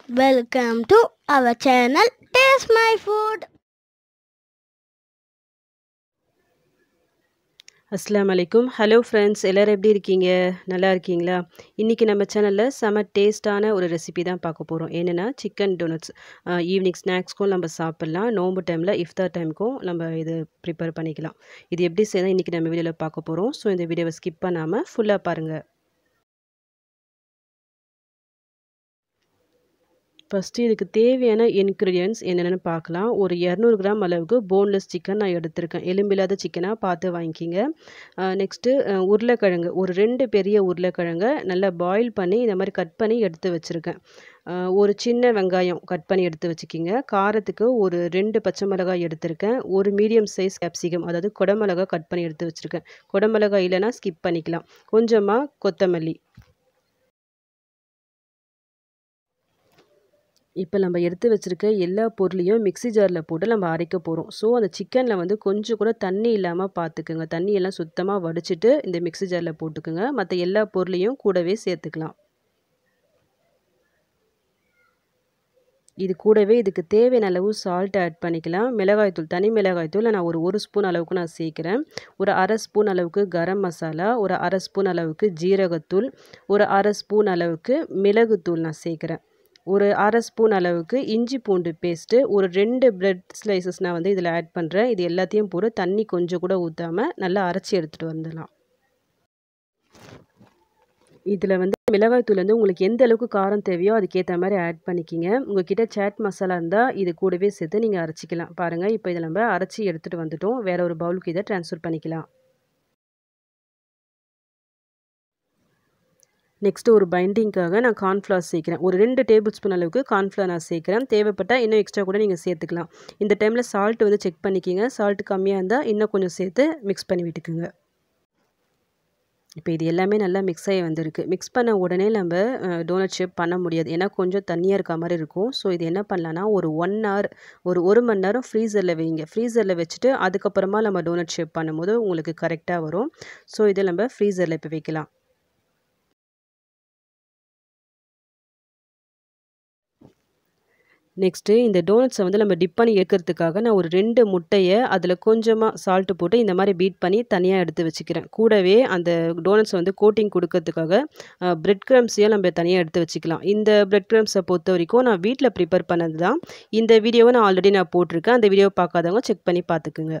Welcome to our channel Taste My Food. அஸ்ஸலாமு அலைக்கும் hello friends எல்லோரும் எப்படி இருக்கீங்க நல்லா இருக்கீங்களா இன்றைக்கி நம்ம சேனலில் செம டேஸ்ட்டான ஒரு ரெசிபி தான் பார்க்க போகிறோம் என்னென்னா சிக்கன் டோனட்ஸ் ஈவினிங் ஸ்நாக்ஸ்க்கும் நம்ம சாப்பிட்லாம் நோம்பு டைமில் இஃப்தார் டைமுக்கும் நம்ம இது ப்ரிப்பேர் பண்ணிக்கலாம் இது எப்படி செய்யலாம் இன்றைக்கி நம்ம வீடியோவில் பார்க்க போகிறோம் ஸோ இந்த வீடியோவை ஸ்கிப் பண்ணாமல் ஃபுல்லாக பாருங்கள் ஃபஸ்ட்டு இதுக்கு தேவையான இன்க்ரீடியன்ஸ் என்னென்னு பார்க்கலாம் ஒரு இரநூறு கிராம் அளவுக்கு போன்லெஸ் சிக்கன் நான் எடுத்திருக்கேன் எலும்பில்லாத சிக்கனாக பார்த்து வாங்கிக்கிங்க நெக்ஸ்ட்டு உருளைக்கிழங்கு ஒரு ரெண்டு பெரிய உருளைக்கிழங்கை நல்லா பாயில் பண்ணி இந்த மாதிரி கட் பண்ணி எடுத்து வச்சுருக்கேன் ஒரு சின்ன வெங்காயம் கட் பண்ணி எடுத்து வச்சுக்கிங்க காரத்துக்கு ஒரு ரெண்டு பச்சை மிளகாய் எடுத்திருக்கேன் ஒரு மீடியம் சைஸ் கேப்சிகம் அதாவது குடமிளகா கட் பண்ணி எடுத்து வச்சுருக்கேன் குடமிளகாய் இல்லைன்னா ஸ்கிப் பண்ணிக்கலாம் கொஞ்சமாக கொத்தமல்லி இப்போ நம்ம எடுத்து வச்சுருக்க எல்லா பொருளையும் மிக்சி ஜாரில் போட்டு நம்ம அரைக்க போகிறோம் ஸோ அந்த சிக்கனில் வந்து கொஞ்சம் கூட தண்ணி இல்லாமல் பார்த்துக்குங்க தண்ணி எல்லாம் சுத்தமாக வடிச்சிட்டு இந்த மிக்சி ஜாரில் போட்டுக்குங்க மற்ற எல்லா பொருளையும் கூடவே சேர்த்துக்கலாம் இது கூடவே இதுக்கு தேவையான அளவு சால்ட் ஆட் பண்ணிக்கலாம் மிளகாய்த்தூள் தனி மிளகாய்த்தூள் நான் ஒரு ஒரு ஸ்பூன் அளவுக்கு நான் சேர்க்குறேன் ஒரு அரை ஸ்பூன் அளவுக்கு கரம் மசாலா ஒரு அரை ஸ்பூன் அளவுக்கு ஜீரகத்தூள் ஒரு அரை ஸ்பூன் அளவுக்கு மிளகுத்தூள் நான் சேர்க்குறேன் ஒரு அரை ஸ்பூன் அளவுக்கு இஞ்சி பூண்டு பேஸ்ட்டு ஒரு ரெண்டு பிரெட் ஸ்லைசஸ் நான் வந்து இதில் ஆட் பண்ணுறேன் இது எல்லாத்தையும் போட்டு தண்ணி கொஞ்சம் கூட ஊற்றாமல் நல்லா அரைச்சி எடுத்துகிட்டு வந்துடலாம் இதில் வந்து மிளகாய்த்தூள் வந்து உங்களுக்கு எந்த அளவுக்கு காரம் தேவையோ அதுக்கேற்ற மாதிரி ஆட் பண்ணிக்கிங்க உங்ககிட்ட சாட் மசாலா இருந்தால் இது கூடவே சேர்த்து நீங்கள் அரைச்சிக்கலாம் பாருங்கள் இப்போ இதை நம்ம அரைச்சி எடுத்துகிட்டு வந்துட்டோம் வேறு ஒரு பவுலுக்கு இதை ட்ரான்ஸ்ஃபர் பண்ணிக்கலாம் நெக்ஸ்ட்டு ஒரு பைண்டிங்க்காக நான் கார்ன்ஃப்ளவர் சேர்க்குறேன் ஒரு ரெண்டு டேபிள் ஸ்பூன் அளவுக்கு கார்ன்ஃப்ளவர் நான் சேர்க்குறேன் தேவைப்பட்டால் இன்னும் எக்ஸ்ட்ரா கூட நீங்கள் சேர்த்துக்கலாம் இந்த டைமில் சால்ட் வந்து செக் பண்ணிக்கிங்க சால்ட் கம்மியாக இருந்தால் இன்னும் கொஞ்சம் சேர்த்து மிக்ஸ் பண்ணி விட்டுக்குங்க இப்போ இது எல்லாமே நல்லா மிக்ஸ் ஆகி வந்திருக்கு மிக்ஸ் பண்ண உடனே நம்ம டோனட் ஷேப் பண்ண முடியாது ஏன்னா கொஞ்சம் தண்ணியாக இருக்க மாதிரி இருக்கும் ஸோ இது என்ன பண்ணலான்னா ஒரு ஒன் ஹவர் ஒரு ஒரு மணி நேரம் ஃப்ரீசரில் வைங்க ஃப்ரீசரில் வச்சுட்டு அதுக்கப்புறமா நம்ம டோனட் ஷேப் பண்ணும்போது உங்களுக்கு கரெக்டாக வரும் ஸோ இதை நம்ம ஃப்ரீசரில் இப்போ வைக்கலாம் நெக்ஸ்ட்டு இந்த டோனட்ஸை வந்து நம்ம டிப் பண்ணி எடுக்கிறதுக்காக நான் ஒரு ரெண்டு முட்டையை அதில் கொஞ்சமாக சால்ட்டு போட்டு இந்த மாதிரி பீட் பண்ணி தனியாக எடுத்து வச்சுக்கிறேன் கூடவே அந்த டோனட்ஸை வந்து கோட்டிங் கொடுக்கறதுக்காக பிரெட் க்ரம்ஸையும் நம்ம தனியாக எடுத்து வச்சுக்கலாம் இந்த பிரெட் க்ரம்ஸை பொறுத்த வரைக்கும் நான் வீட்டில் ப்ரிப்பேர் பண்ணது தான் இந்த வீடியோவை நான் ஆல்ரெடி நான் போட்டிருக்கேன் அந்த வீடியோவை பார்க்காதவங்க செக் பண்ணி பார்த்துக்குங்க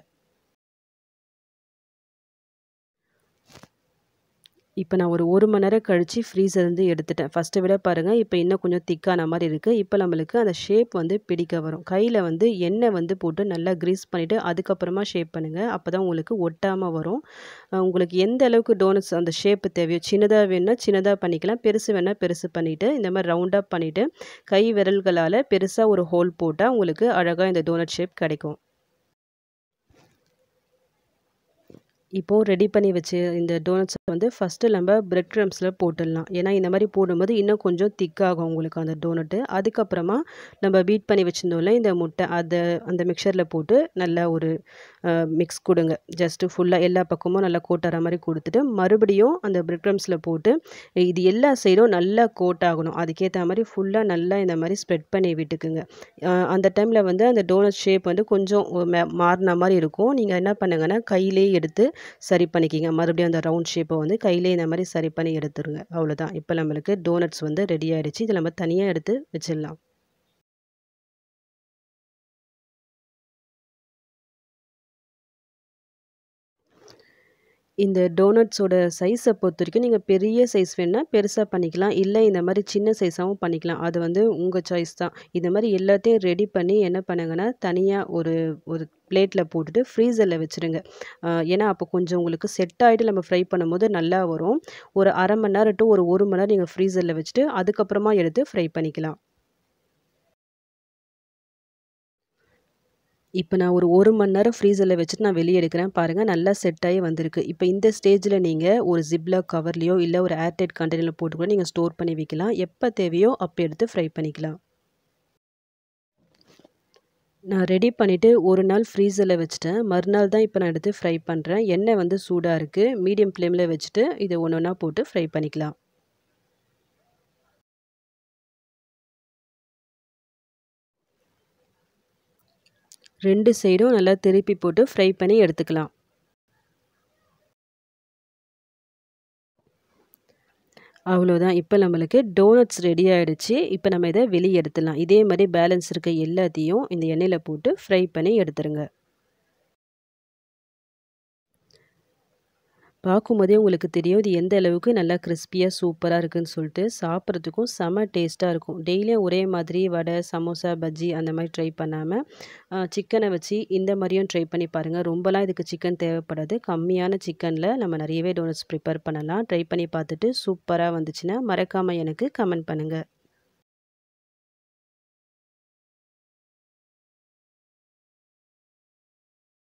இப்போ நான் ஒரு ஒரு மணி நேரம் கழித்து ஃப்ரீசர்லேருந்து எடுத்துட்டேன் ஃபஸ்ட்டை விட பாருங்கள் இப்போ இன்னும் கொஞ்சம் திக்கான மாதிரி இருக்குது இப்போ நம்மளுக்கு அந்த ஷேப் வந்து பிடிக்க வரும் கையில் வந்து எண்ணெய் வந்து போட்டு நல்லா க்ரீஸ் பண்ணிவிட்டு அதுக்கப்புறமா ஷேப் பண்ணுங்கள் அப்போ தான் உங்களுக்கு ஒட்டாமல் வரும் உங்களுக்கு எந்த அளவுக்கு டோனட்ஸ் அந்த ஷேப்பு தேவையோ சின்னதாக வேணால் சின்னதாக பண்ணிக்கலாம் பெருசு வேணால் பெருசு பண்ணிவிட்டு இந்த மாதிரி ரவுண்டாக பண்ணிவிட்டு கை விரல்களால் பெருசாக ஒரு ஹோல் போட்டால் உங்களுக்கு அழகாக இந்த டோனட் ஷேப் கிடைக்கும் இப்போது ரெடி பண்ணி வச்சு இந்த டோனட்ஸை வந்து ஃபஸ்ட்டு நம்ம பிரெட் க்ரம்ஸில் போட்டுடலாம் ஏன்னா இந்த மாதிரி போடும்போது இன்னும் கொஞ்சம் திக்காகும் உங்களுக்கு அந்த டோனட்டு அதுக்கப்புறமா நம்ம பீட் பண்ணி வச்சுருந்தோம்ல இந்த முட்டை அதை அந்த மிக்சரில் போட்டு நல்லா ஒரு மிக்ஸ் கொடுங்க ஜஸ்ட்டு ஃபுல்லாக எல்லா பக்கமும் நல்லா கோட்டார மாதிரி கொடுத்துட்டு மறுபடியும் அந்த பிரெட் க்ரம்ஸில் போட்டு இது எல்லா சைடும் நல்லா கோட் ஆகணும் அதுக்கேற்ற மாதிரி ஃபுல்லாக நல்லா இந்த மாதிரி ஸ்ப்ரெட் பண்ணி விட்டுக்குங்க அந்த டைமில் வந்து அந்த டோனட் ஷேப் வந்து கொஞ்சம் மாறின மாதிரி இருக்கும் நீங்கள் என்ன பண்ணுங்கன்னா கையிலே எடுத்து சரி பண்ணிக்கிங்க மறுபடியும் அந்த ரவுண்ட் ஷேப்பை வந்து கையிலே இந்த மாதிரி சரி பண்ணி எடுத்துருங்க அவ்வளோதான் இப்போ நம்மளுக்கு டோனட்ஸ் வந்து ரெடி ஆகிடுச்சு இதை நம்ம தனியாக எடுத்து வச்சிடலாம் இந்த டோனட்ஸோட சைஸை பொறுத்த வரைக்கும் நீங்கள் பெரிய சைஸ் வேணால் பெருசாக பண்ணிக்கலாம் இல்லை இந்த மாதிரி சின்ன சைஸாகவும் பண்ணிக்கலாம் அது வந்து உங்கள் சாய்ஸ் தான் இந்த மாதிரி எல்லாத்தையும் ரெடி பண்ணி என்ன பண்ணுங்கன்னா தனியாக ஒரு ஒரு பிளேட்டில் போட்டுட்டு ஃப்ரீசரில் வச்சுருங்க ஏன்னா அப்போ கொஞ்சம் உங்களுக்கு செட் ஆகிட்டு நம்ம ஃப்ரை பண்ணும்போது நல்லா வரும் ஒரு அரை மணி நேரம் டு ஒரு ஒரு மணி நேரம் நீங்கள் ஃப்ரீசரில் வச்சுட்டு அதுக்கப்புறமா எடுத்து ஃப்ரை பண்ணிக்கலாம் இப்போ நான் ஒரு ஒரு மணி நேரம் ஃப்ரீசரில் வச்சுட்டு நான் வெளியே எடுக்கிறேன் பாருங்கள் நல்லா செட் ஆகி வந்திருக்கு இப்போ இந்த ஸ்டேஜில் நீங்கள் ஒரு ஜிப்லாக் கவர்லேயோ இல்லை ஒரு ஏர்டைட் கண்டெய்னரில் போட்டு கூட நீங்கள் ஸ்டோர் பண்ணி வைக்கலாம் எப்போ தேவையோ அப்போ எடுத்து ஃப்ரை பண்ணிக்கலாம் நான் ரெடி பண்ணிவிட்டு ஒரு நாள் ஃப்ரீசரில் வச்சுட்டேன் மறுநாள் தான் இப்போ நான் எடுத்து ஃப்ரை பண்ணுறேன் எண்ணெய் வந்து சூடாக இருக்குது மீடியம் ஃப்ளேமில் வச்சுட்டு இதை ஒன்று ஒன்றா போட்டு ஃப்ரை பண்ணிக்கலாம் ரெண்டு சைடும் நல்லா திருப்பி போட்டு ஃப்ரை பண்ணி எடுத்துக்கலாம் அவ்வளோதான் இப்போ நம்மளுக்கு டோனட்ஸ் ரெடி ஆகிடுச்சு இப்போ நம்ம இதை வெளியே எடுத்துடலாம் இதே மாதிரி பேலன்ஸ் இருக்க எல்லாத்தையும் இந்த எண்ணெயில் போட்டு ஃப்ரை பண்ணி எடுத்துருங்க பார்க்கும்போதே உங்களுக்கு தெரியும் இது எந்த அளவுக்கு நல்லா கிறிஸ்பியாக சூப்பராக இருக்குதுன்னு சொல்லிட்டு சாப்பிட்றதுக்கும் செம டேஸ்ட்டாக இருக்கும் டெய்லியும் ஒரே மாதிரி வடை சமோசா பஜ்ஜி அந்த மாதிரி ட்ரை பண்ணாமல் சிக்கனை வச்சு இந்த மாதிரியும் ட்ரை பண்ணி பாருங்கள் ரொம்பலாம் இதுக்கு சிக்கன் தேவைப்படாது கம்மியான சிக்கனில் நம்ம நிறையவே டோனட்ஸ் ப்ரிப்பேர் பண்ணலாம் ட்ரை பண்ணி பார்த்துட்டு சூப்பராக வந்துச்சுன்னா மறக்காமல் எனக்கு கமெண்ட் பண்ணுங்கள்